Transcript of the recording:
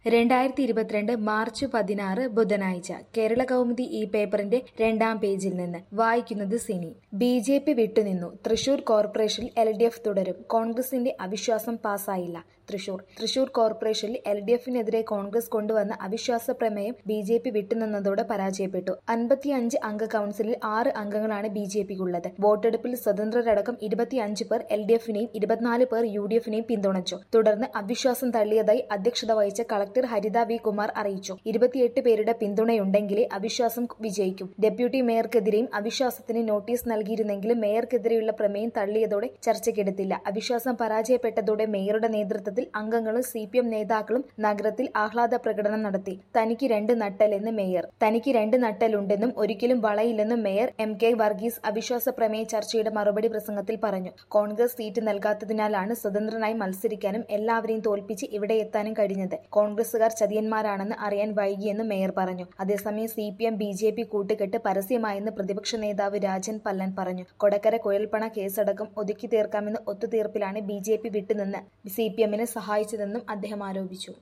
രണ്ടായിരത്തി ഇരുപത്തിരണ്ട് മാർച്ച് പതിനാറ് ബുധനാഴ്ച കേരള കൗമുദി ഈ പേപ്പറിന്റെ രണ്ടാം പേജിൽ നിന്ന് വായിക്കുന്നത് സിനി ബി ജെ പി വിട്ടുനിന്നു തൃശൂർ കോർപ്പറേഷനിൽ എൽ ഡി എഫ് തുടരും കോൺഗ്രസിന്റെ അവിശ്വാസം പാസായില്ല തൃശൂർ തൃശൂർ കോർപ്പറേഷനിൽ എൽ ഡി എഫിനെതിരെ കോൺഗ്രസ് കൊണ്ടുവന്ന അവിശ്വാസ പ്രമേയം ബി ജെ പി വിട്ടുനിന്നതോടെ പരാജയപ്പെട്ടു അൻപത്തിയഞ്ച് അംഗ കൌൺസിലിൽ ആറ് അംഗങ്ങളാണ് ബി ജെ പിക്കുള്ളത് വോട്ടെടുപ്പിൽ സ്വതന്ത്രരടക്കം ഇരുപത്തിയഞ്ച് പേർ എൽ ഡി എഫിനെയും ഇരുപത്തിനാല് പേർ യു ഡി എഫിനെയും പിന്തുണച്ചു തുടർന്ന് അവിശ്വാസം തള്ളിയതായി അധ്യക്ഷത വഹിച്ച കളക്ടർ ഹരിത വി കുമാർ അറിയിച്ചു ഇരുപത്തിയെട്ട് പേരുടെ പിന്തുണയുണ്ടെങ്കിലേ അവിശ്വാസം വിജയിക്കും ഡെപ്യൂട്ടി മേയർക്കെതിരെയും അവിശ്വാസത്തിന് നോട്ടീസ് നൽകിയിരുന്നെങ്കിലും മേയർക്കെതിരെയുള്ള പ്രമേയം തള്ളിയതോടെ ചർച്ചയ്ക്കെടുത്തില്ല അവിശ്വാസം പരാജയപ്പെട്ടതോടെ മേയറുടെ നേതൃത്വത്തിൽ അംഗങ്ങളും സി പി എം നേതാക്കളും നഗരത്തിൽ ആഹ്ലാദ പ്രകടനം നടത്തി തനിക്ക് രണ്ട് നട്ടലെന്ന് മേയർ തനിക്ക് രണ്ട് നട്ടലുണ്ടെന്നും ഒരിക്കലും വളയില്ലെന്നും മേയർ എം കെ വർഗീസ് അവിശ്വാസ പ്രമേയ ചർച്ചയുടെ മറുപടി പ്രസംഗത്തിൽ പറഞ്ഞു കോൺഗ്രസ് സീറ്റ് നൽകാത്തതിനാലാണ് സ്വതന്ത്രനായി മത്സരിക്കാനും എല്ലാവരെയും തോൽപ്പിച്ച് ഇവിടെ എത്താനും കഴിഞ്ഞത് കോൺഗ്രസുകാർ ചതിയന്മാരാണെന്ന് അറിയാൻ വൈകിയെന്ന് മേയർ പറഞ്ഞു അതേസമയം C P M B J P കൂട്ടുകെട്ട് പരസ്യമായെന്ന് പ്രതിപക്ഷ നേതാവ് രാജൻ പല്ലൻ പറഞ്ഞു കൊടക്കര കുഴൽപ്പണ കേസടക്കം ഒതുക്കി തീർക്കാമെന്ന ഒത്തുതീർപ്പിലാണ് ബി ജെ പി വിട്ടുനിന്ന് സി പി എമ്മിനെ സഹായിച്ചതെന്നും അദ്ദേഹം ആരോപിച്ചു